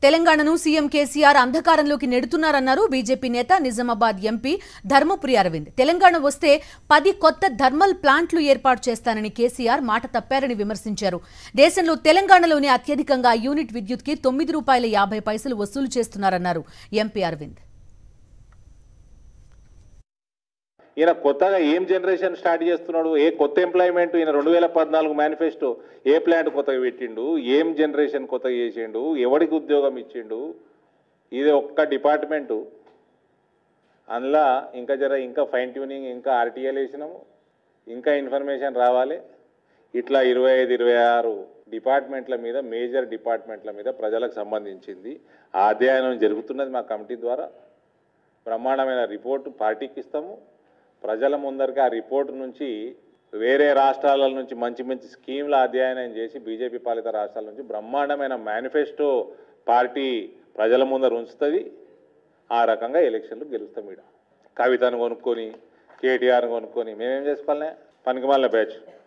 తెలంగాణను సీఎం కేసీఆర్ అంధకారంలోకి నెడుతున్నారన్నారు బీజేపీ నేత నిజామాబాద్ ఎంపీ ధర్మపురి అరవింద్ తెలంగాణ వస్తే పది కొత్త థర్మల్ ప్లాంట్లు ఏర్పాటు చేస్తానని కేసీఆర్ మాట తప్పారని విమర్శించారు దేశంలో తెలంగాణలోనే అత్యధికంగా యూనిట్ విద్యుత్కి తొమ్మిది రూపాయల యాభై పైసలు వసూలు చేస్తున్నారన్నారు ఎంపీ అరవింద్ ఈయన కొత్తగా ఏం జనరేషన్ స్టార్ట్ చేస్తున్నాడు ఏ కొత్త ఎంప్లాయ్మెంట్ ఈయన రెండు వేల పద్నాలుగు మేనిఫెస్టో ఏ ప్లాంట్ కొత్తగా పెట్టిండు ఏం జనరేషన్ కొత్తగా చేసిండు ఎవరికి ఉద్యోగం ఇచ్చిండు ఇది ఒక్క డిపార్ట్మెంటు అందులో ఇంకా జర ఇంకా ఫైన్ ట్యూనింగ్ ఇంకా ఆర్టీఎల్ వేసినాము ఇంకా ఇన్ఫర్మేషన్ రావాలి ఇట్లా ఇరవై ఐదు ఇరవై ఆరు డిపార్ట్మెంట్ల మీద మేజర్ డిపార్ట్మెంట్ల మీద ప్రజలకు సంబంధించింది ఆ అధ్యయనం జరుగుతున్నది మా కమిటీ ద్వారా బ్రహ్మాండమైన రిపోర్టు పార్టీకి ఇస్తాము ప్రజల ముందరికి ఆ రిపోర్ట్ నుంచి వేరే రాష్ట్రాల నుంచి మంచి మంచి స్కీమ్ల అధ్యయనం చేసి బీజేపీ పాలిత రాష్ట్రాల నుంచి బ్రహ్మాండమైన మేనిఫెస్టో పార్టీ ప్రజల ముందర ఉంచుతుంది ఆ రకంగా ఎలక్షన్లు గెలుస్తాం ఈడ కవితను కొనుక్కొని కేటీఆర్ని కొనుక్కొని మేమేం చేసుకోవాలనే పనికి బ్యాచ్